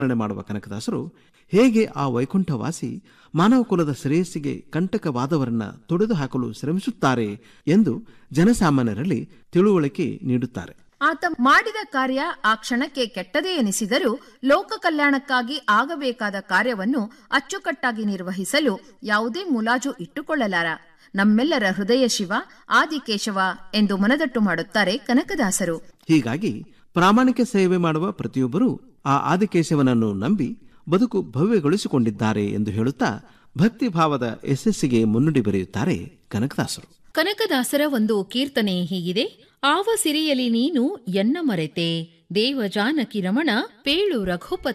ವರ್ಣನೆ ಮಾಡುವ ಕನಕದಾಸರು ಹೇಗೆ ಆ ವೈಕುಂಠವಾಸಿ ಮಾನವ ಕುಲದ ಶ್ರೇಯಸ್ಸಿಗೆ ಕಂಟಕವಾದವರನ್ನ ತೊಡೆದು ಹಾಕಲು ಶ್ರಮಿಸುತ್ತಾರೆ ಎಂದು ಜನಸಾಮಾನ್ಯರಲ್ಲಿ ತಿಳುವಳಿಕೆ ನೀಡುತ್ತಾರೆ ಆತ ಮಾಡಿದ ಕಾರ್ಯ ಆ ಕ್ಷಣಕ್ಕೆ ಕೆಟ್ಟದೇ ಎನಿಸಿದರೂ ಲೋಕ ಕಲ್ಯಾಣಕ್ಕಾಗಿ ಆಗಬೇಕಾದ ಕಾರ್ಯವನ್ನು ಅಚ್ಚುಕಟ್ಟಾಗಿ ನಿರ್ವಹಿಸಲು ಯಾವುದೇ ಮುಲಾಜು ಇಟ್ಟುಕೊಳ್ಳಲಾರ ನಮ್ಮೆಲ್ಲರ ಹೃದಯ ಶಿವ ಆದಿಕೇಶವ ಎಂದು ಮನದಟ್ಟು ಮಾಡುತ್ತಾರೆ ಕನಕದಾಸರು ಹೀಗಾಗಿ ಪ್ರಾಮಾಣಿಕ ಸೇವೆ ಮಾಡುವ ಪ್ರತಿಯೊಬ್ಬರೂ ಆ ಆದಿಕೇಶವನನ್ನು ನಂಬಿ ಬದುಕು ಭವ್ಯಗೊಳಿಸಿಕೊಂಡಿದ್ದಾರೆ ಎಂದು ಹೇಳುತ್ತಾ ಭಕ್ತಿ ಭಾವದ ಯಶಸ್ಸಿಗೆ ಮುನ್ನುಡಿ ಬರೆಯುತ್ತಾರೆ ಕನಕದಾಸರು ಕನಕದಾಸರ ಒಂದು ಕೀರ್ತನೆ ಹೀಗಿದೆ ಆವ ಸಿರಿಯಲಿ ನೀನು ಎನ್ನ ಮರೆತೆ ದೇವ ಜಾನಕಿ ರಮಣ ಪೇಳು ರಘುಪತಿ